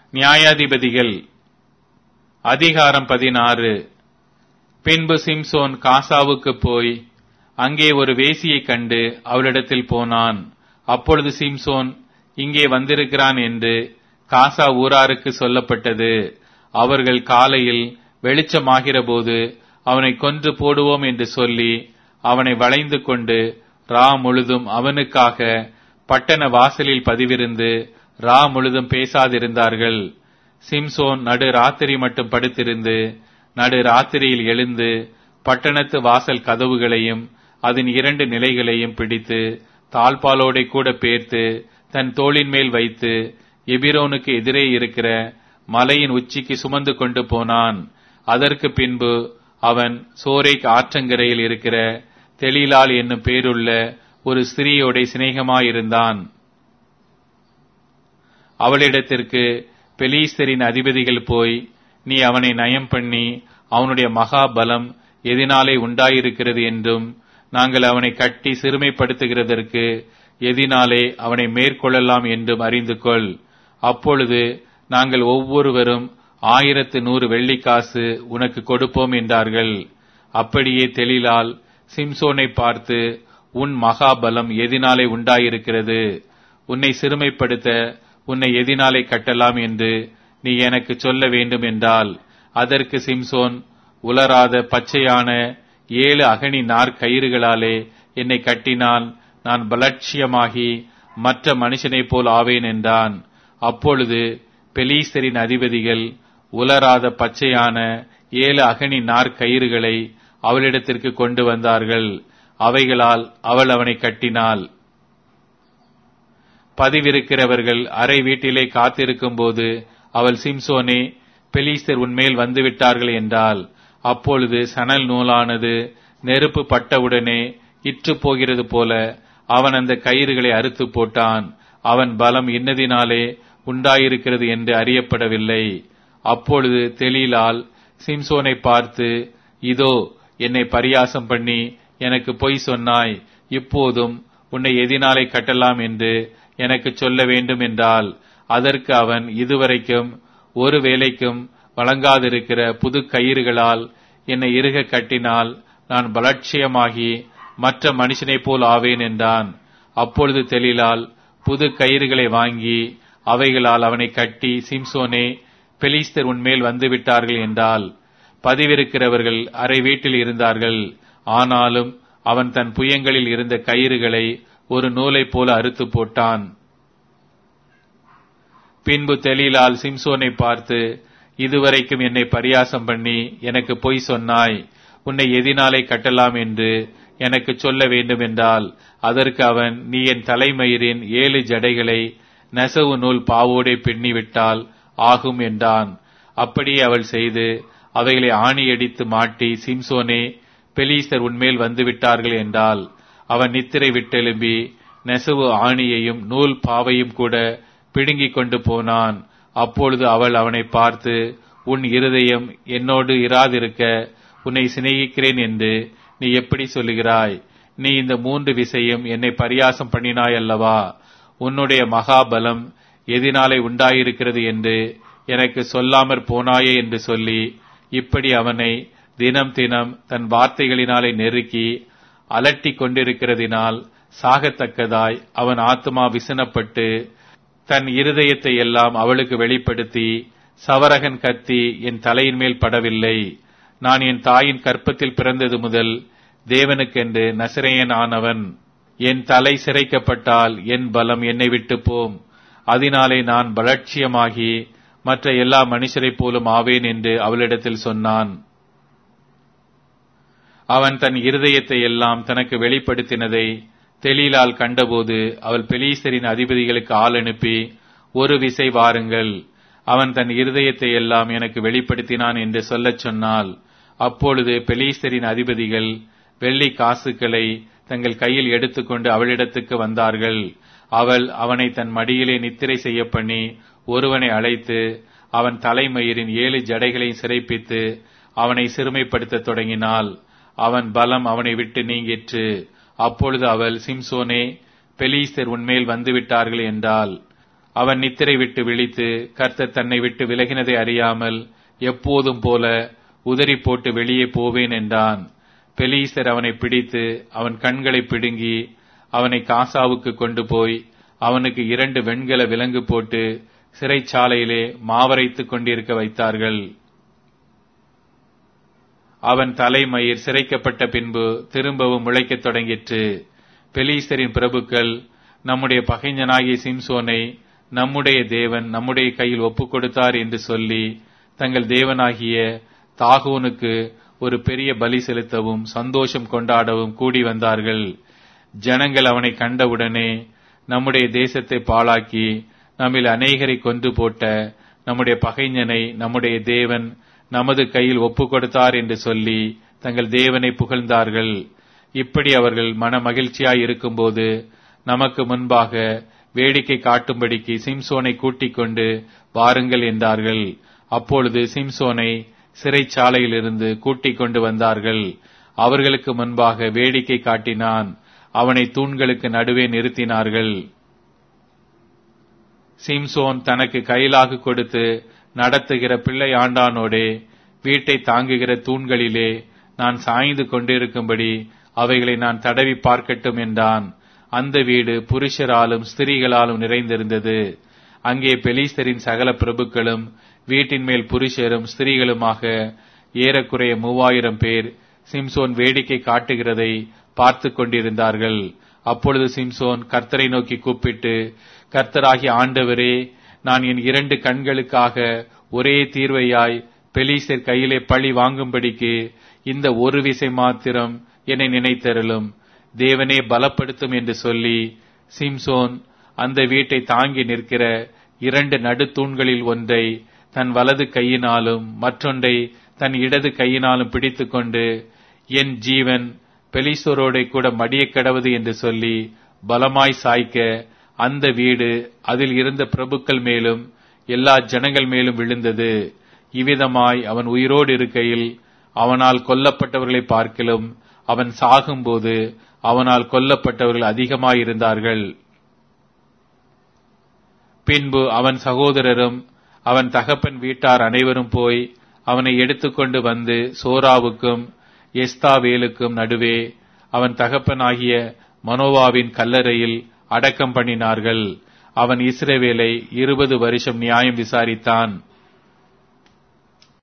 நியாயாதிபதிகள் அதிகாரம் பதினாறு பின்பு சிம்சோன் காசாவுக்கு போய் அங்கே ஒரு வேசியைக் கண்டு அவளிடத்தில் போனான் அப்பொழுது சிம்சோன் இங்கே வந்திருக்கிறான் என்று காசா ஊராருக்கு சொல்லப்பட்டது அவர்கள் காலையில் வெளிச்சமாகிறபோது அவனை கொன்று போடுவோம் என்று சொல்லி அவனை வளைந்து கொண்டு ரா முழுதும் அவனுக்காக பட்டண வாசலில் பதிவிருந்து ரா முழுதும் பேசாதிருந்தார்கள் சிம்சோன் நடு ராத்திரி மட்டும் படுத்திருந்து நடு ராத்திரியில் எழுந்து பட்டணத்து வாசல் கதவுகளையும் அதன் இரண்டு நிலைகளையும் பிடித்து தாழ்பாலோடை கூட பேர்த்து தன் தோளின் மேல் வைத்து எபிரோனுக்கு எதிரே இருக்கிற மலையின் உச்சிக்கு சுமந்து கொண்டு போனான் அதற்கு பின்பு அவன் சோரேக் ஆற்றங்கரையில் இருக்கிற தெளிலால் என்னும் பேருள்ள ஒரு ஸ்திரீயோட சிநேகமாயிருந்தான் அவளிடத்திற்கு பெலீஸ்தரின் அதிபதிகள் போய் நீ அவனை நயம் பண்ணி அவனுடைய மகா பலம் எதினாலே உண்டாயிருக்கிறது என்றும் நாங்கள் அவனை கட்டி சிறுமைப்படுத்துகிறதற்கு எதினாலே அவனை மேற்கொள்ளலாம் என்றும் அறிந்து கொள் அப்பொழுது நாங்கள் ஒவ்வொருவரும் ஆயிரத்து நூறு வெள்ளிக்காசு உனக்கு கொடுப்போம் என்றார்கள் அப்படியே தெளிலால் சிம்சோனை பார்த்து உன் மகாபலம் எதினாலே உண்டாயிருக்கிறது உன்னை சிறுமைப்படுத்த உன்னை எதினாலே கட்டலாம் என்று நீ எனக்கு சொல்ல வேண்டும் என்றால் அதற்கு சிம்சோன் உலராத பச்சையான ஏழு அகனி நார் கயிறுகளாலே என்னை கட்டினால் நான் பலட்சியமாகி மற்ற மனுஷனைப் போல் ஆவேன் என்றான் அப்பொழுது பெலீஸ்தரின் அதிபதிகள் உலராத பச்சையான ஏழு அகனி நார் கயிறுகளை அவளிடத்திற்கு கொண்டு வந்தார்கள் அவைகளால் அவள் அவனை கட்டினாள் பதிவிருக்கிறவர்கள் அறை வீட்டிலே காத்திருக்கும் போது அவள் சிம்சோனே பெலீஸ்தர் உன்மேல் வந்துவிட்டார்கள் என்றால் அப்பொழுது சணல் நூலானது நெருப்பு பட்டவுடனே இற்று போகிறது போல அவன் அந்த கயிறுகளை அறுத்து போட்டான் அவன் பலம் இன்னதினாலே உண்டாயிருக்கிறது என்று அறியப்படவில்லை அப்பொழுது தெளிலால் சிம்சோனை பார்த்து இதோ என்னை பரியாசம் பண்ணி எனக்கு பொய் சொன்னாய் இப்போதும் உன்னை எதினாலே கட்டலாம் என்று எனக்கு சொல்ல வேண்டும் என்றால் அதற்கு அவன் இதுவரைக்கும் ஒரு வேலைக்கும் வழங்காதிருக்கிற புது கயிறுகளால் என்னை இறுக கட்டினால் நான் பலட்சியமாகி மற்ற மனுஷனைப் போல் ஆவேன் என்றான் அப்பொழுது தெளிலால் புது கயிறுகளை வாங்கி அவைகளால் அவனை கட்டி சிம்சோனே பெலிஸ்தர் உன்மேல் வந்துவிட்டார்கள் என்றால் பதிவிருக்கிறவர்கள் அறை வீட்டில் இருந்தார்கள் ஆனாலும் அவன் தன் புயங்களில் இருந்த கயிறுகளை ஒரு நூலைப் போல அறுத்து போட்டான் பின்பு தெளிலால் சிம்சோனை பார்த்து இதுவரைக்கும் என்னை பரியாசம் பண்ணி எனக்கு பொய் சொன்னாய் உன்னை எதினாலே கட்டலாம் என்று எனக்கு சொல்ல வேண்டும் என்றால் அதற்கு அவன் நீ என் தலைமயிரின் ஏழு ஜடைகளை நெசவு நூல் பாவோடே பின்னிவிட்டால் ஆகும் என்றான் அப்படியே அவள் செய்து அவைகளை ஆணியடித்து மாட்டி சிம்சோனே பெலீஸ்தர் உன்மேல் வந்துவிட்டார்கள் என்றால் அவன் நித்திரை விட்டெலும்பி நெசவு ஆணியையும் நூல் பாவையும் கூட பிடுங்கிக் கொண்டு போனான் அப்பொழுது அவள் அவனை பார்த்து உன் இருதயம் என்னோடு இராதிருக்க உன்னை சிநேகிக்கிறேன் என்று நீ எப்படி சொல்லுகிறாய் நீ இந்த மூன்று விசையும் என்னை பரியாசம் பண்ணினாய் அல்லவா உன்னுடைய மகாபலம் எதினாலே உண்டாயிருக்கிறது என்று எனக்கு சொல்லாமற் போனாயே என்று சொல்லி இப்படி அவனை தினம் தினம் தன் வார்த்தைகளினாலே நெருக்கி அலட்டி கொண்டிருக்கிறதினால் சாகத்தக்கதாய் அவன் ஆத்மா விசனப்பட்டு தன் இருதயத்தை எல்லாம் அவளுக்கு வெளிப்படுத்தி சவரகன் கத்தி என் தலையின் மேல் படவில்லை நான் என் தாயின் கற்பத்தில் பிறந்தது முதல் தேவனுக்கென்று நசிரேயன் ஆனவன் என் தலை சிரைக்கப்பட்டால் என் பலம் என்னை விட்டு போம் அதனாலே நான் பலட்சியமாகி மற்ற எல்லா மனுஷரைப் போலும் ஆவேன் என்று அவளிடத்தில் சொன்னான் அவன் தன் இருதயத்தை எல்லாம் தனக்கு வெளிப்படுத்தினதை தெளிலால் கண்டபோது அவள் பெலீசரின் அதிபதிகளுக்கு ஆள் அனுப்பி ஒரு விசை வாருங்கள் அவன் தன் இருதயத்தை எல்லாம் எனக்கு வெளிப்படுத்தினான் என்று சொல்லச் சொன்னால் அப்பொழுது பெலீஸ்தரின் அதிபதிகள் வெள்ளி காசுகளை தங்கள் கையில் எடுத்துக்கொண்டு அவளிடத்துக்கு வந்தார்கள் அவள் அவனை தன் மடியிலே நித்திரை செய்ய பண்ணி ஒருவனை அழைத்து அவன் தலைமயிரின் ஏழு ஜடைகளை சிறைப்பித்து அவனை சிறுமைப்படுத்த தொடங்கினாள் அவன் பலம் அவனை விட்டு நீங்கிற்று அப்பொழுது அவள் சிம்சோனே பெலீஸ்தர் உன்மேல் வந்துவிட்டார்கள் என்றாள் அவன் நித்திரை விட்டு விழித்து கர்த்தர் தன்னை விட்டு விலகினதை அறியாமல் எப்போதும் போல உதறி போட்டு வெளியே போவேன் என்றான் பெலீசர் அவனை பிடித்து அவன் கண்களை பிடுங்கி அவனை காசாவுக்கு கொண்டு போய் அவனுக்கு இரண்டு வெண்கல விலங்கு போட்டு சிறைச்சாலையிலே மாவரைத்துக் கொண்டிருக்க வைத்தார்கள் அவன் தலைமயிர் சிரைக்கப்பட்ட பின்பு திரும்பவும் முளைக்கத் தொடங்கிற்று பெலீசரின் பிரபுக்கள் நம்முடைய பகைஞனாகிய சிம்சோனை நம்முடைய தேவன் நம்முடைய கையில் ஒப்புக் கொடுத்தார் என்று சொல்லி தங்கள் தேவனாகிய தாகூனுக்கு ஒரு பெரிய பலி செலுத்தவும் சந்தோஷம் கொண்டாடவும் கூடி வந்தார்கள் ஜனங்கள் அவனை கண்டவுடனே நம்முடைய தேசத்தை பாழாக்கி நம்மில் அநேகரை கொன்று போட்ட நம்முடைய பகைஞனை நம்முடைய தேவன் நமது கையில் ஒப்புக் கொடுத்தார் என்று சொல்லி தங்கள் தேவனை புகழ்ந்தார்கள் இப்படி அவர்கள் மன மகிழ்ச்சியாய் இருக்கும்போது நமக்கு முன்பாக வேடிக்கை காட்டும்படிக்கு சிம்சோனை கூட்டிக் கொண்டு வாருங்கள் என்றார்கள் அப்பொழுது சிம்சோனை சிறைச்சாலையிலிருந்து கூட்டிக் கொண்டு வந்தார்கள் அவர்களுக்கு முன்பாக வேடிக்கை காட்டினான் அவனை தூண்களுக்கு நடுவே நிறுத்தினார்கள் சிம்சோன் தனக்கு கையிலாக கொடுத்து நடத்துகிற பிள்ளை ஆண்டானோடே வீட்டை தாங்குகிற தூண்களிலே நான் சாய்ந்து கொண்டிருக்கும்படி அவைகளை நான் தடவி பார்க்கட்டும் என்றான் அந்த வீடு புருஷராலும் ஸ்திரீகளாலும் நிறைந்திருந்தது அங்கே பெலிஸ்தரின் சகல பிரபுக்களும் வீட்டின் மேல் புருஷரும் ஸ்திரீகளுமாக ஏறக்குறைய மூவாயிரம் பேர் சிம்சோன் வேடிக்கை காட்டுகிறதை பார்த்து கொண்டிருந்தார்கள் அப்பொழுது சிம்சோன் கர்த்தரை நோக்கி கூப்பிட்டு கர்த்தராகி ஆண்டவரே நான் என் இரண்டு கண்களுக்காக ஒரே தீர்வையாய் பெலீசர் கையிலே பழி வாங்கும்படிக்கு இந்த ஒரு விசை மாத்திரம் என்னை நினைத்தருளும் தேவனே பலப்படுத்தும் என்று சொல்லி சிம்சோன் அந்த வீட்டை தாங்கி நிற்கிற இரண்டு நடுத்தூண்களில் ஒன்றை தன் வலது கையினாலும் மற்றொன்றை தன் இடது கையினாலும் பிடித்துக்கொண்டு என் ஜீவன் பெலிசோரோட கூட மடிய கிடவது என்று சொல்லி பலமாய் சாய்க்க அந்த வீடு அதில் இருந்த பிரபுக்கள் மேலும் எல்லா ஜனங்கள் மேலும் விழுந்தது இவ்விதமாய் அவன் உயிரோடு இருக்கையில் அவனால் கொல்லப்பட்டவர்களை பார்க்கிலும் அவன் சாகும்போது அவனால் கொல்லப்பட்டவர்கள் அதிகமாயிருந்தார்கள் பின்பு அவன் சகோதரரும் அவன் தகப்பன் வீட்டார் அனைவரும் போய் அவனை எடுத்துக்கொண்டு வந்து சோராவுக்கும் எஸ்தாவேலுக்கும் நடுவே அவன் தகப்பனாகிய மனோவாவின் கல்லறையில் அடக்கம் பண்ணினார்கள் அவன் இஸ்ரவேலை இருபது வருஷம் நியாயம் விசாரித்தான்